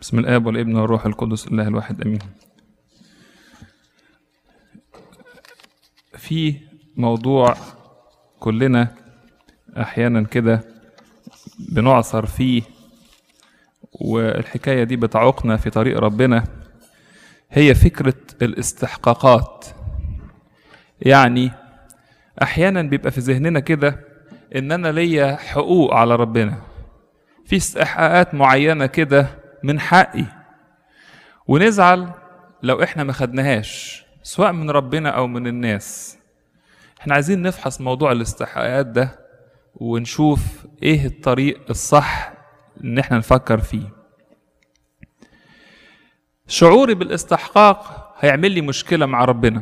بسم الآب والابن والروح القدس الله الواحد أمين في موضوع كلنا أحيانا كده بنعثر فيه والحكاية دي بتعوقنا في طريق ربنا هي فكرة الاستحقاقات يعني أحيانا بيبقى في ذهننا كده إن أنا ليا حقوق على ربنا في استحقاقات معينة كده من حقي ونزعل لو احنا ما خدناهاش سواء من ربنا او من الناس احنا عايزين نفحص موضوع الاستحقاقات ده ونشوف ايه الطريق الصح ان احنا نفكر فيه شعوري بالاستحقاق هيعمل لي مشكلة مع ربنا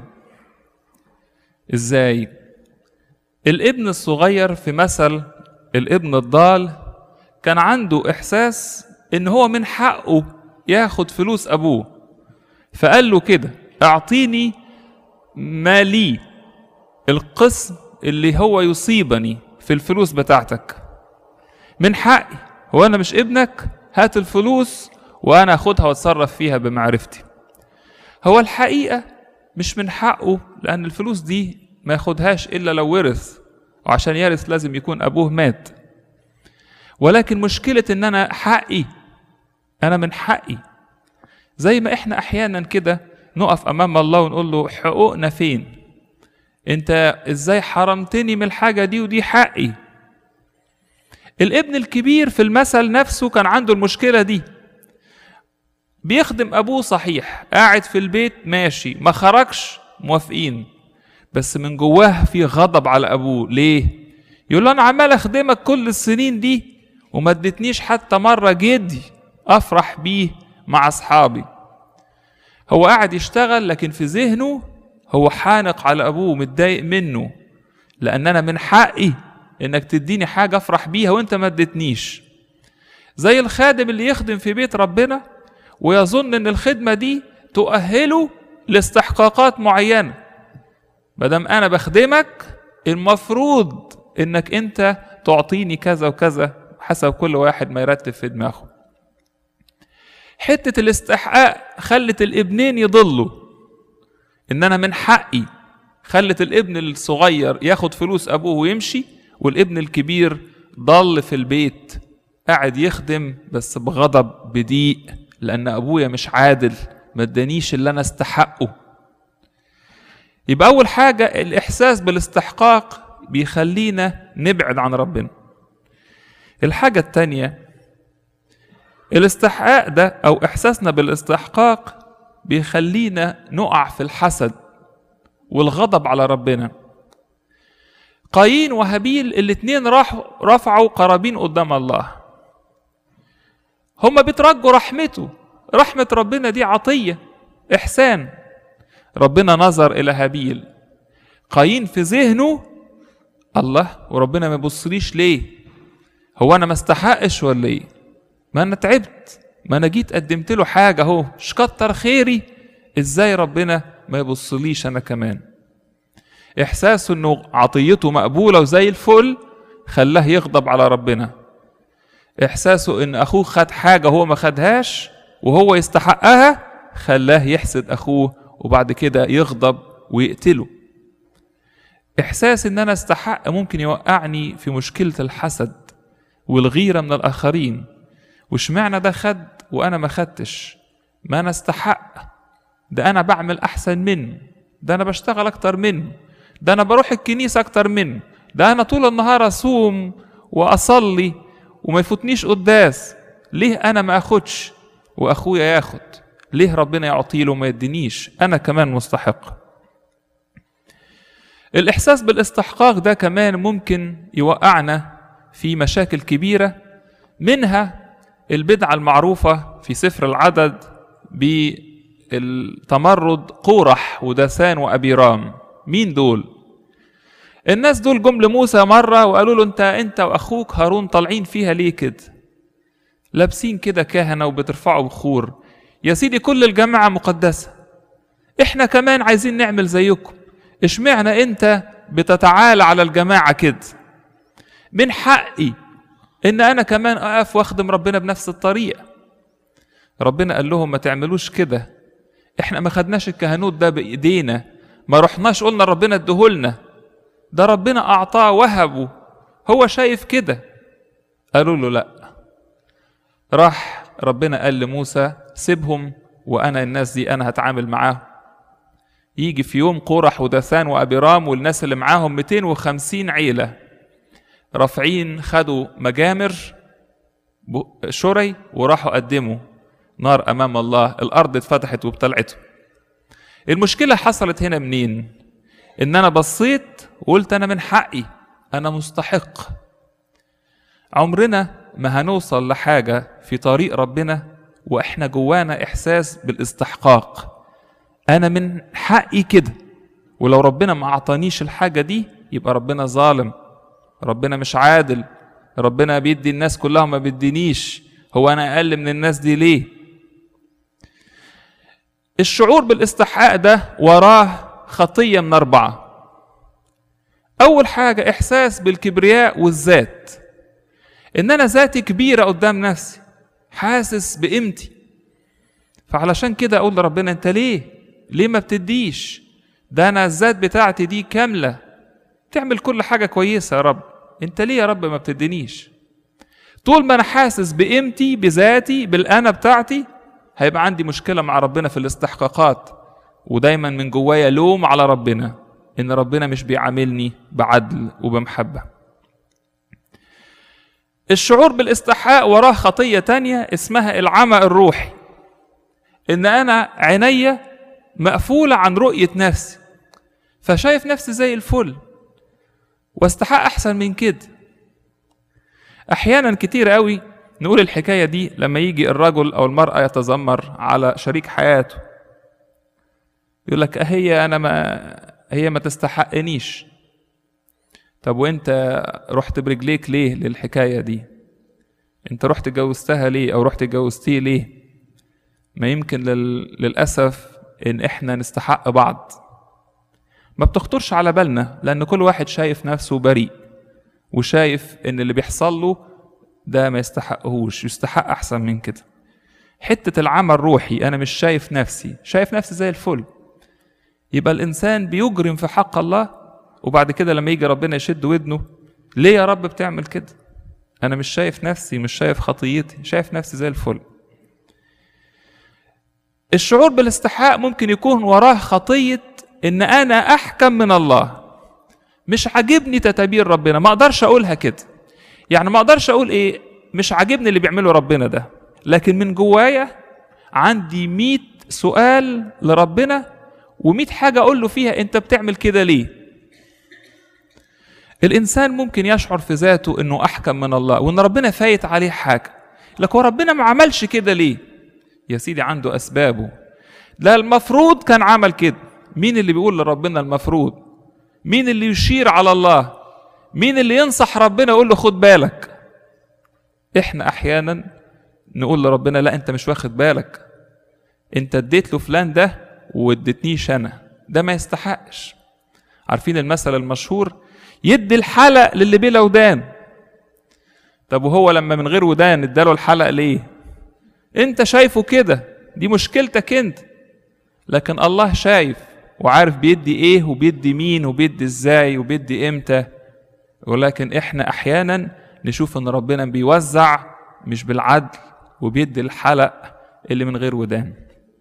ازاي الابن الصغير في مثل الابن الضال كان عنده احساس ان هو من حقه ياخد فلوس ابوه فقال له كده اعطيني ما لي القسم اللي هو يصيبني في الفلوس بتاعتك من حقي هو انا مش ابنك هات الفلوس وانا اخدها واتصرف فيها بمعرفتي هو الحقيقه مش من حقه لان الفلوس دي ما ياخدهاش الا لو ورث وعشان يرث لازم يكون ابوه مات ولكن مشكله ان انا حقي انا من حقي زي ما احنا احيانا كده نقف امام الله ونقول له حقوقنا فين انت ازاي حرمتني من الحاجه دي ودي حقي الابن الكبير في المثل نفسه كان عنده المشكله دي بيخدم ابوه صحيح قاعد في البيت ماشي ما خرجش موافقين بس من جواه في غضب على ابوه ليه يقول له انا عمال اخدمك كل السنين دي وما اديتنيش حتى مره جدي افرح بيه مع اصحابي هو قاعد يشتغل لكن في ذهنه هو حانق على ابوه متضايق منه لان انا من حقي انك تديني حاجه افرح بيها وانت ما اديتنيش زي الخادم اللي يخدم في بيت ربنا ويظن ان الخدمه دي تؤهله لاستحقاقات معينه مادام انا بخدمك المفروض انك انت تعطيني كذا وكذا حسب كل واحد ما يرتب في دماغه حتة الاستحقاق خلت الابنين يضلوا ان انا من حقي خلت الابن الصغير ياخد فلوس ابوه ويمشي والابن الكبير ضل في البيت قاعد يخدم بس بغضب بضيق لان ابويا مش عادل ما ادانيش اللي انا استحقه يبقى اول حاجة الاحساس بالاستحقاق بيخلينا نبعد عن ربنا الحاجة التانية الاستحقاق ده او احساسنا بالاستحقاق بيخلينا نقع في الحسد والغضب على ربنا قايين وهابيل الاتنين راحوا رفعوا قرابين قدام الله هما بيترجوا رحمته رحمة ربنا دي عطية إحسان ربنا نظر إلى هابيل قايين في ذهنه الله وربنا ما يبصليش ليه هو أنا ما استحقش ولا إيه ما انا تعبت ما انا جيت قدمت له حاجه اهو مش كتر خيري ازاي ربنا ما يبصليش انا كمان احساسه انه عطيته مقبوله وزي الفل خلاه يغضب على ربنا احساسه ان اخوه خد حاجه هو ما خدهاش وهو يستحقها خلاه يحسد اخوه وبعد كده يغضب ويقتله احساس ان انا استحق ممكن يوقعني في مشكله الحسد والغيره من الاخرين واشمعنى ده خد وانا ما خدتش ما انا استحق ده انا بعمل احسن منه ده انا بشتغل اكتر منه ده انا بروح الكنيسه اكتر منه ده انا طول النهار اصوم واصلي وما يفوتنيش قداس ليه انا ما اخدش واخويا ياخد ليه ربنا يعطي له وما يدينيش انا كمان مستحق الاحساس بالاستحقاق ده كمان ممكن يوقعنا في مشاكل كبيره منها البدعة المعروفة في سفر العدد بالتمرد قورح ودسان وأبيرام مين دول؟ الناس دول جم لموسى مرة وقالوا له انت انت واخوك هارون طالعين فيها ليه كده؟ لابسين كده كهنة وبترفعوا بخور يا سيدي كل الجماعة مقدسة احنا كمان عايزين نعمل زيكم اشمعنى انت بتتعالى على الجماعة كده من حقي ان انا كمان اقف واخدم ربنا بنفس الطريقه ربنا قال لهم ما تعملوش كده احنا ما خدناش الكهنوت ده بايدينا ما رحناش قلنا ربنا ادهولنا ده ربنا اعطاه وهبه هو شايف كده قالوا له لا راح ربنا قال لموسى سيبهم وانا الناس دي انا هتعامل معاهم يجي في يوم قورح وداثان وابيرام والناس اللي معاهم 250 عيله رافعين خدوا مجامر شري وراحوا قدموا نار امام الله الارض اتفتحت وابتلعته المشكله حصلت هنا منين ان انا بصيت وقلت انا من حقي انا مستحق عمرنا ما هنوصل لحاجه في طريق ربنا واحنا جوانا احساس بالاستحقاق انا من حقي كده ولو ربنا ما اعطانيش الحاجه دي يبقى ربنا ظالم ربنا مش عادل ربنا بيدي الناس كلها وما بيدينيش هو انا اقل من الناس دي ليه الشعور بالاستحقاق ده وراه خطيه من اربعه اول حاجه احساس بالكبرياء والذات ان انا ذاتي كبيره قدام نفسي حاسس بقيمتي فعلشان كده اقول لربنا انت ليه ليه ما بتديش ده انا الذات بتاعتي دي كامله تعمل كل حاجه كويسه يا رب انت ليه يا رب ما بتدينيش طول ما انا حاسس بقيمتي بذاتي بالانا بتاعتي هيبقى عندي مشكله مع ربنا في الاستحقاقات ودايما من جوايا لوم على ربنا ان ربنا مش بيعاملني بعدل وبمحبه الشعور بالاستحقاق وراه خطيه تانية اسمها العمى الروحي ان انا عينيا مقفوله عن رؤيه نفسي فشايف نفسي زي الفل واستحق احسن من كده احيانا كتير قوي نقول الحكايه دي لما يجي الرجل او المراه يتذمر على شريك حياته يقول لك هي انا ما هي ما تستحقنيش طب وانت رحت برجليك ليه للحكايه دي انت رحت اتجوزتها ليه او رحت اتجوزتيه ليه ما يمكن لل... للاسف ان احنا نستحق بعض ما بتخطرش على بالنا لان كل واحد شايف نفسه بريء وشايف ان اللي بيحصل له ده ما يستحقهوش يستحق احسن من كده حته العمى الروحي انا مش شايف نفسي شايف نفسي زي الفل يبقى الانسان بيجرم في حق الله وبعد كده لما يجي ربنا يشد ودنه ليه يا رب بتعمل كده انا مش شايف نفسي مش شايف خطيتي شايف نفسي زي الفل الشعور بالاستحقاق ممكن يكون وراه خطيه ان انا احكم من الله مش عاجبني تدابير ربنا ما اقدرش اقولها كده يعني ما اقدرش اقول ايه مش عاجبني اللي بيعمله ربنا ده لكن من جوايا عندي مية سؤال لربنا ومية حاجة أقول له فيها أنت بتعمل كده ليه الإنسان ممكن يشعر في ذاته أنه أحكم من الله وأن ربنا فايت عليه حاجة لكن هو ربنا ما عملش كده ليه يا سيدي عنده أسبابه لا المفروض كان عمل كده مين اللي بيقول لربنا المفروض مين اللي يشير على الله مين اللي ينصح ربنا يقول له خد بالك احنا احيانا نقول لربنا لا انت مش واخد بالك انت اديت له فلان ده واديتنيش انا ده ما يستحقش عارفين المثل المشهور يدي الحلق للي بلا ودان طب وهو لما من غير ودان اداله الحلق ليه انت شايفه كده دي مشكلتك انت لكن الله شايف وعارف بيدي ايه وبيدي مين وبيدي ازاي وبيدي امتى ولكن احنا احيانا نشوف ان ربنا بيوزع مش بالعدل وبيدي الحلق اللي من غير ودان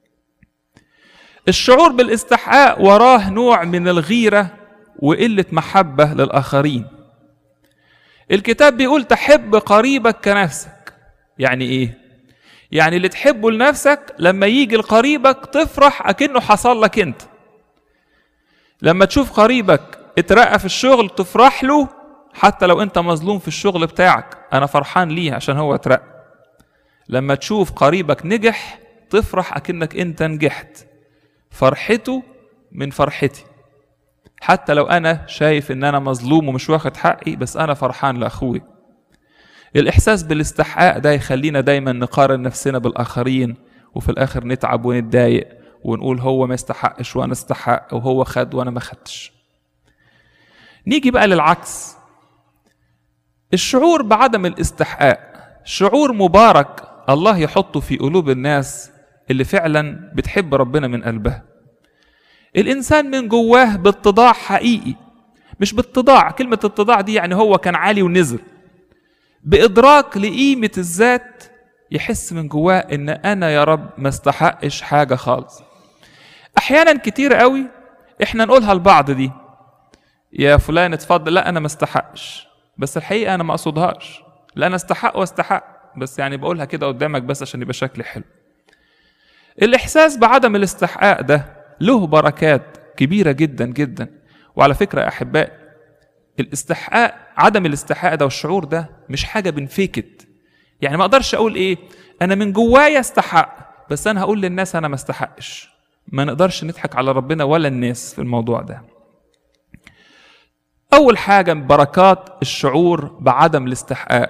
الشعور بالاستحقاق وراه نوع من الغيره وقله محبه للاخرين الكتاب بيقول تحب قريبك كنفسك يعني ايه يعني اللي تحبه لنفسك لما يجي لقريبك تفرح اكنه حصل لك انت لما تشوف قريبك اترقى في الشغل تفرح له حتى لو انت مظلوم في الشغل بتاعك انا فرحان ليه عشان هو اترقى لما تشوف قريبك نجح تفرح اكنك انت نجحت فرحته من فرحتي حتى لو انا شايف ان انا مظلوم ومش واخد حقي بس انا فرحان لاخوي الاحساس بالاستحقاق ده يخلينا دايما نقارن نفسنا بالاخرين وفي الاخر نتعب ونتضايق ونقول هو ما يستحقش وانا استحق وهو خد وانا ما خدتش نيجي بقى للعكس الشعور بعدم الاستحقاق شعور مبارك الله يحطه في قلوب الناس اللي فعلا بتحب ربنا من قلبها الانسان من جواه باتضاع حقيقي مش باتضاع كلمه اتضاع دي يعني هو كان عالي ونزل بادراك لقيمه الذات يحس من جواه ان انا يا رب ما استحقش حاجه خالص احيانا كتير قوي احنا نقولها لبعض دي يا فلان اتفضل لا انا ما استحقش بس الحقيقه انا ما اقصدهاش لا انا استحق واستحق بس يعني بقولها كده قدامك بس عشان يبقى شكلي حلو الاحساس بعدم الاستحقاق ده له بركات كبيره جدا جدا وعلى فكره يا احبائي الاستحقاق عدم الاستحقاق ده والشعور ده مش حاجه بنفيكت يعني ما اقدرش اقول ايه انا من جوايا استحق بس انا هقول للناس انا ما استحقش ما نقدرش نضحك على ربنا ولا الناس في الموضوع ده اول حاجه من بركات الشعور بعدم الاستحقاق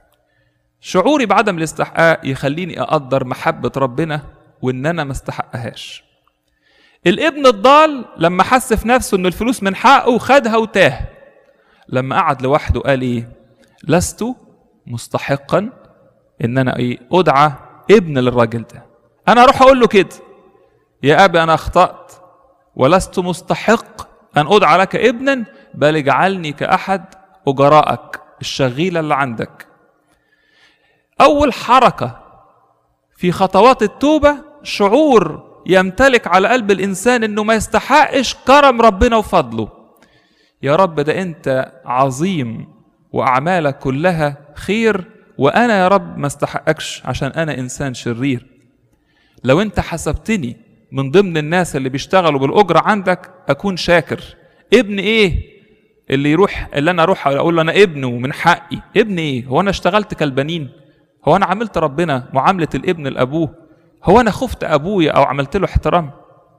شعوري بعدم الاستحقاق يخليني اقدر محبه ربنا وان انا ما استحقهاش الابن الضال لما حس في نفسه ان الفلوس من حقه خدها وتاه لما قعد لوحده قال ايه لست مستحقا ان انا ايه ادعى ابن للراجل ده انا اروح اقول له كده يا ابي انا اخطات ولست مستحق ان ادعى لك ابنا بل اجعلني كاحد اجرائك الشغيله اللي عندك اول حركه في خطوات التوبه شعور يمتلك على قلب الانسان انه ما يستحقش كرم ربنا وفضله يا رب ده انت عظيم واعمالك كلها خير وانا يا رب ما استحقكش عشان انا انسان شرير لو انت حسبتني من ضمن الناس اللي بيشتغلوا بالاجره عندك اكون شاكر ابن ايه اللي يروح اللي انا اروح اقول له انا ابنه من حقي ابن ايه هو انا اشتغلت كالبنين هو انا عملت ربنا معامله الابن لابوه هو انا خفت ابويا او عملت له احترام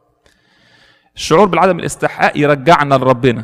الشعور بالعدم الاستحقاق يرجعنا لربنا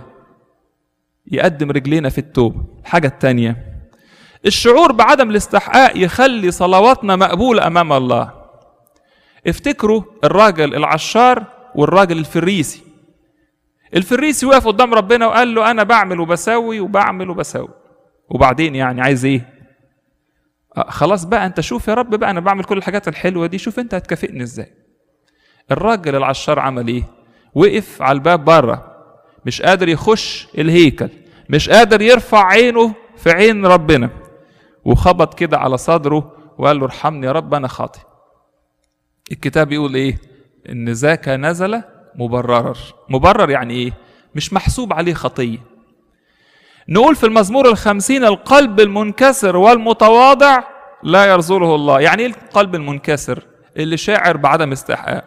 يقدم رجلينا في التوبه الحاجه الثانيه الشعور بعدم الاستحقاق يخلي صلواتنا مقبوله امام الله افتكروا الراجل العشار والراجل الفريسي الفريسي وقف قدام ربنا وقال له انا بعمل وبسوي وبعمل وبسوي وبعدين يعني عايز ايه آه خلاص بقى انت شوف يا رب بقى انا بعمل كل الحاجات الحلوه دي شوف انت هتكافئني ازاي الراجل العشار عمل ايه وقف على الباب بره مش قادر يخش الهيكل مش قادر يرفع عينه في عين ربنا وخبط كده على صدره وقال له ارحمني يا رب انا خاطئ الكتاب يقول ايه ان ذاك نزل مبرر مبرر يعني ايه مش محسوب عليه خطيه نقول في المزمور الخمسين القلب المنكسر والمتواضع لا يرزله الله يعني ايه القلب المنكسر اللي شاعر بعدم استحقاق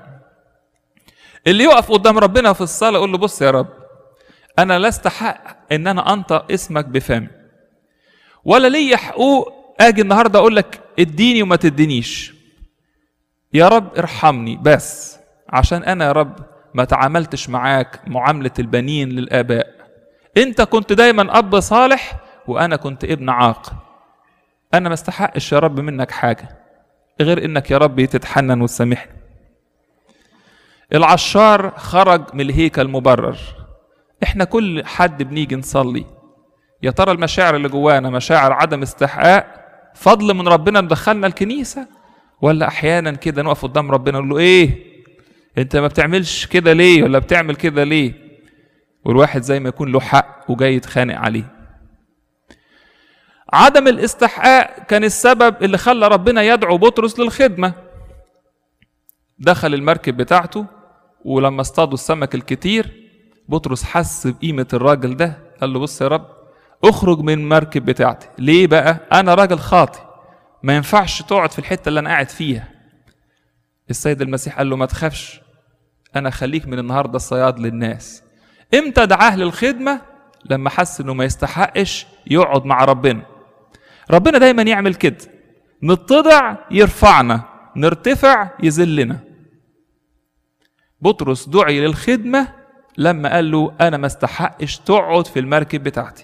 اللي يقف قدام ربنا في الصلاة يقول له بص يا رب أنا لا استحق إن أنا أنطق اسمك بفمي ولا لي حقوق أجي النهاردة أقول لك اديني وما تدينيش يا رب ارحمني بس عشان أنا يا رب ما تعاملتش معاك معاملة البنين للآباء أنت كنت دايما أب صالح وأنا كنت ابن عاق أنا ما استحقش يا رب منك حاجة غير إنك يا رب تتحنن وتسامحني العشار خرج من الهيكل مبرر احنا كل حد بنيجي نصلي يا ترى المشاعر اللي جوانا مشاعر عدم استحقاق فضل من ربنا مدخلنا الكنيسة ولا احيانا كده نقف قدام ربنا نقول له ايه انت ما بتعملش كده ليه ولا بتعمل كده ليه والواحد زي ما يكون له حق وجاي يتخانق عليه عدم الاستحقاق كان السبب اللي خلى ربنا يدعو بطرس للخدمة دخل المركب بتاعته ولما اصطادوا السمك الكتير بطرس حس بقيمة الراجل ده قال له بص يا رب اخرج من المركب بتاعتي ليه بقى انا راجل خاطي ما ينفعش تقعد في الحتة اللي انا قاعد فيها السيد المسيح قال له ما تخافش انا خليك من النهاردة صياد للناس امتى دعاه للخدمة لما حس انه ما يستحقش يقعد مع ربنا ربنا دايما يعمل كده نتضع يرفعنا نرتفع يذلنا بطرس دعي للخدمة لما قال له أنا ما استحقش تقعد في المركب بتاعتي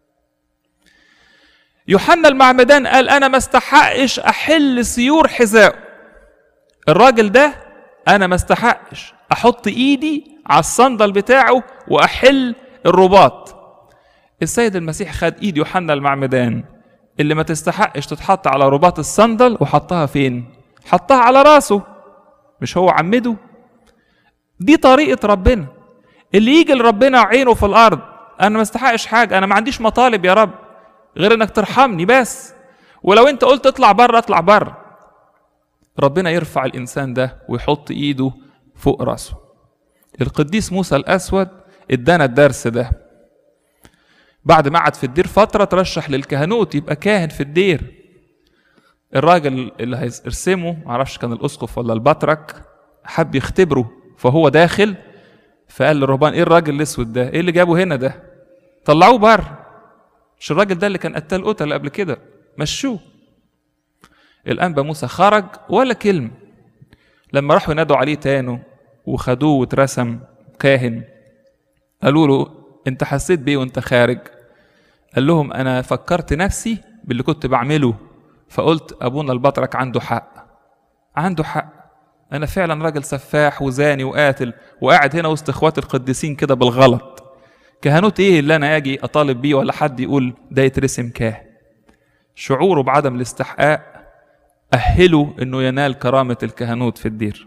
يوحنا المعمدان قال أنا ما استحقش أحل سيور حذائه الراجل ده أنا ما استحقش أحط إيدي على الصندل بتاعه وأحل الرباط السيد المسيح خد إيد يوحنا المعمدان اللي ما تستحقش تتحط على رباط الصندل وحطها فين حطها على راسه مش هو عمده دي طريقة ربنا اللي يجي لربنا عينه في الأرض أنا ما استحقش حاجة أنا ما عنديش مطالب يا رب غير إنك ترحمني بس ولو أنت قلت اطلع بره اطلع بره ربنا يرفع الإنسان ده ويحط إيده فوق راسه القديس موسى الأسود ادانا الدرس ده بعد ما قعد في الدير فترة ترشح للكهنوت يبقى كاهن في الدير الراجل اللي هيرسمه معرفش كان الأسقف ولا البطرك حب يختبره فهو داخل فقال للرهبان ايه الراجل الاسود ده ايه اللي جابه هنا ده طلعوه بره مش الراجل ده اللي كان قتال قتل قبل كده مشوه الانبا موسى خرج ولا كلمه لما راحوا ينادوا عليه تاني وخدوه واترسم كاهن قالوا له انت حسيت بيه وانت خارج قال لهم انا فكرت نفسي باللي كنت بعمله فقلت ابونا البطرك عنده حق عنده حق انا فعلا راجل سفاح وزاني وقاتل وقاعد هنا وسط اخواتي القديسين كده بالغلط كهنوت ايه اللي انا اجي اطالب بيه ولا حد يقول ده يترسم كاهن شعوره بعدم الاستحقاق أهله إنه ينال كرامة الكهنوت في الدير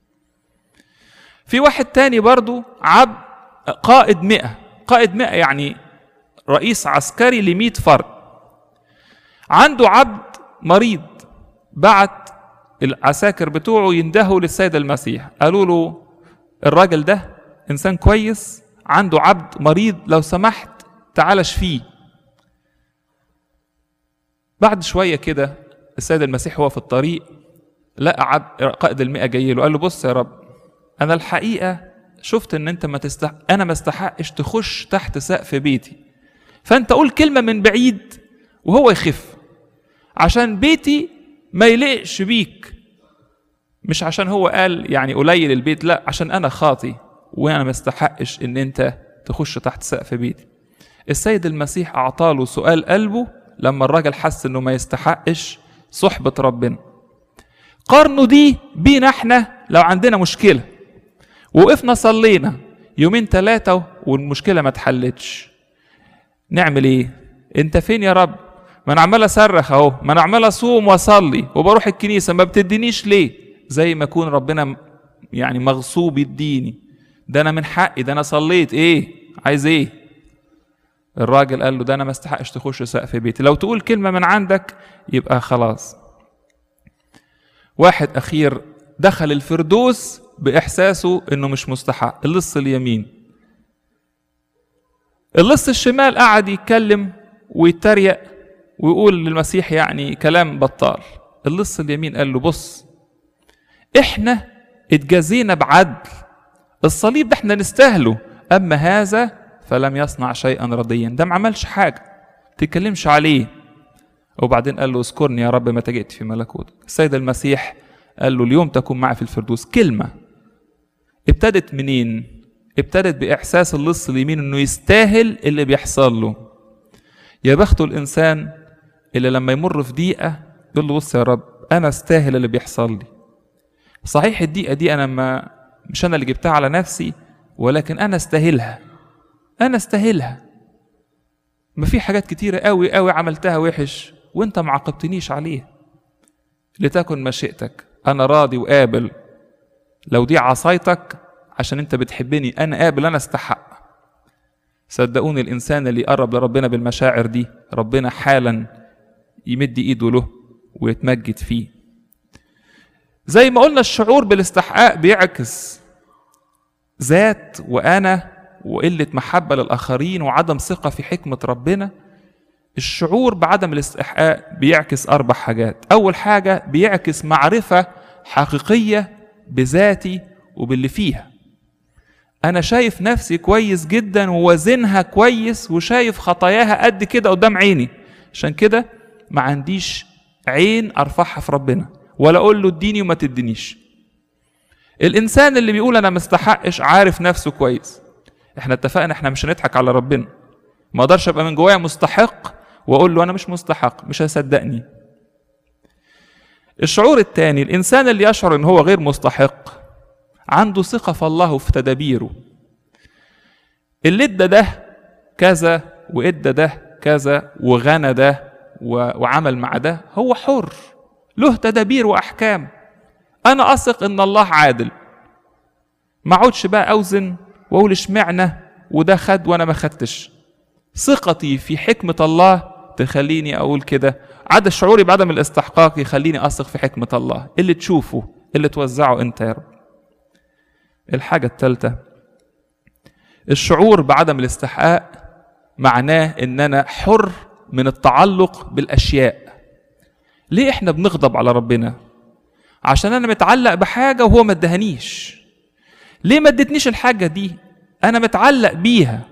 في واحد تاني برضو عبد قائد مئة قائد مئة يعني رئيس عسكري لمئة فرد عنده عبد مريض بعت العساكر بتوعه يندهوا للسيد المسيح قالوا له الراجل ده إنسان كويس عنده عبد مريض لو سمحت تعال اشفيه بعد شوية كده السيد المسيح هو في الطريق لقى عبد قائد المئة جاي له قال له بص يا رب أنا الحقيقة شفت إن أنت ما تستحق أنا ما استحقش تخش تحت سقف بيتي فأنت قول كلمة من بعيد وهو يخف عشان بيتي ما يلقش بيك مش عشان هو قال يعني قليل البيت لا عشان أنا خاطي وأنا ما استحقش إن أنت تخش تحت سقف بيتي السيد المسيح أعطاله سؤال قلبه لما الراجل حس إنه ما يستحقش صحبة ربنا قارنوا دي بينا احنا لو عندنا مشكلة وقفنا صلينا يومين ثلاثة والمشكلة ما اتحلتش نعمل ايه انت فين يا رب ما انا عمال اصرخ اهو ما انا عمال اصوم واصلي وبروح الكنيسة ما بتدينيش ليه زي ما يكون ربنا يعني مغصوب يديني ده انا من حقي ده انا صليت ايه عايز ايه الراجل قال له ده انا ما استحقش تخش سقف بيتي لو تقول كلمه من عندك يبقى خلاص واحد اخير دخل الفردوس باحساسه انه مش مستحق اللص اليمين اللص الشمال قعد يتكلم ويتريق ويقول للمسيح يعني كلام بطال اللص اليمين قال له بص احنا اتجازينا بعدل الصليب ده احنا نستاهله اما هذا فلم يصنع شيئا رضيا ده ما عملش حاجه تتكلمش عليه وبعدين قال له اذكرني يا رب متى جئت في ملكوتك السيد المسيح قال له اليوم تكون معي في الفردوس كلمه ابتدت منين ابتدت باحساس اللص اليمين انه يستاهل اللي بيحصل له يا بخته الانسان اللي لما يمر في دقيقه يقول له بص يا رب انا استاهل اللي بيحصل لي صحيح الدقيقه دي انا ما مش انا اللي جبتها على نفسي ولكن انا استاهلها انا استاهلها ما في حاجات كتيرة قوي قوي عملتها وحش وانت ما عاقبتنيش عليها لتكن مشيئتك انا راضي وقابل لو دي عصايتك عشان انت بتحبني انا قابل انا استحق صدقوني الانسان اللي يقرب لربنا بالمشاعر دي ربنا حالا يمد ايده له ويتمجد فيه زي ما قلنا الشعور بالاستحقاق بيعكس ذات وانا وقله محبه للاخرين وعدم ثقه في حكمه ربنا الشعور بعدم الاستحقاق بيعكس اربع حاجات اول حاجه بيعكس معرفه حقيقيه بذاتي وباللي فيها انا شايف نفسي كويس جدا ووزنها كويس وشايف خطاياها قد كده قدام عيني عشان كده ما عنديش عين ارفعها في ربنا ولا اقول له اديني وما تدينيش الانسان اللي بيقول انا مستحقش عارف نفسه كويس احنا اتفقنا احنا مش هنضحك على ربنا ما اقدرش ابقى من جوايا مستحق واقول له انا مش مستحق مش هيصدقني الشعور الثاني الانسان اللي يشعر ان هو غير مستحق عنده ثقه في الله وفي تدابيره اللي ادى ده كذا وادى ده كذا وغنى ده وعمل مع ده هو حر له تدابير واحكام انا اثق ان الله عادل ما اقعدش بقى اوزن واقول اشمعنى وده خد وانا ما خدتش ثقتي في حكمه الله تخليني اقول كده عدم شعوري بعدم الاستحقاق يخليني اثق في حكمه الله اللي تشوفه اللي توزعه انت يا رب الحاجه الثالثه الشعور بعدم الاستحقاق معناه ان انا حر من التعلق بالاشياء ليه احنا بنغضب على ربنا عشان انا متعلق بحاجه وهو ما ادهنيش ليه ما ادتنيش الحاجه دي انا متعلق بيها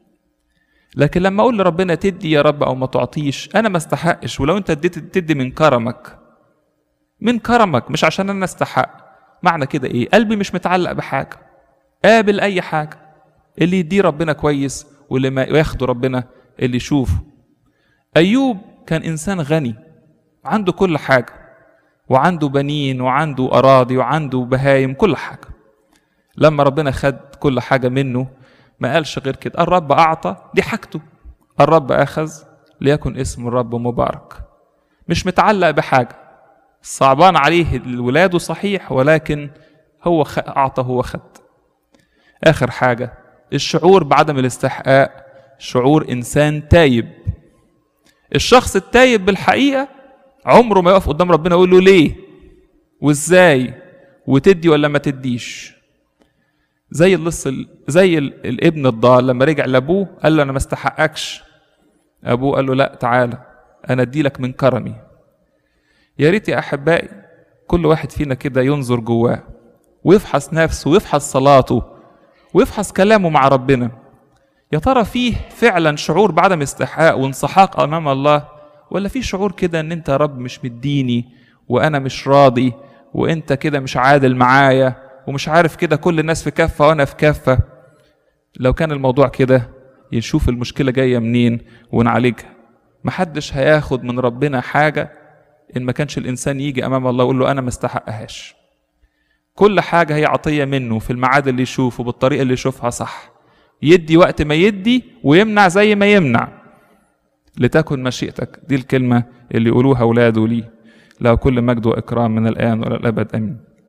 لكن لما اقول لربنا تدي يا رب او ما تعطيش انا ما استحقش ولو انت اديت تدي من كرمك من كرمك مش عشان انا استحق معنى كده ايه قلبي مش متعلق بحاجه قابل اي حاجه اللي يديه ربنا كويس واللي ما ياخده ربنا اللي يشوفه ايوب كان انسان غني عنده كل حاجه وعنده بنين وعنده اراضي وعنده بهايم كل حاجه لما ربنا خد كل حاجه منه ما قالش غير كده الرب اعطى دي حاجته الرب اخذ ليكن اسم الرب مبارك مش متعلق بحاجه صعبان عليه الولاده صحيح ولكن هو اعطى هو خد اخر حاجه الشعور بعدم الاستحقاق شعور انسان تايب الشخص التايب بالحقيقه عمره ما يقف قدام ربنا يقول له ليه وازاي وتدي ولا ما تديش زي اللص زي الابن الضال لما رجع لابوه قال له انا ما استحقكش ابوه قال له لا تعالى انا ادي لك من كرمي يا ريت يا احبائي كل واحد فينا كده ينظر جواه ويفحص نفسه ويفحص صلاته ويفحص كلامه مع ربنا يا ترى فيه فعلا شعور بعدم استحقاق وانسحاق امام الله ولا في شعور كده ان انت يا رب مش مديني وانا مش راضي وانت كده مش عادل معايا ومش عارف كده كل الناس في كفه وانا في كفه لو كان الموضوع كده نشوف المشكله جايه منين ونعالجها محدش هياخد من ربنا حاجه ان ما كانش الانسان يجي امام الله يقول له انا ما استحقهاش كل حاجه هي عطيه منه في الميعاد اللي يشوفه بالطريقه اللي يشوفها صح يدي وقت ما يدي ويمنع زي ما يمنع لتكن مشيئتك دي الكلمه اللي يقولوها اولاده لي له كل مجد واكرام من الان والى الابد امين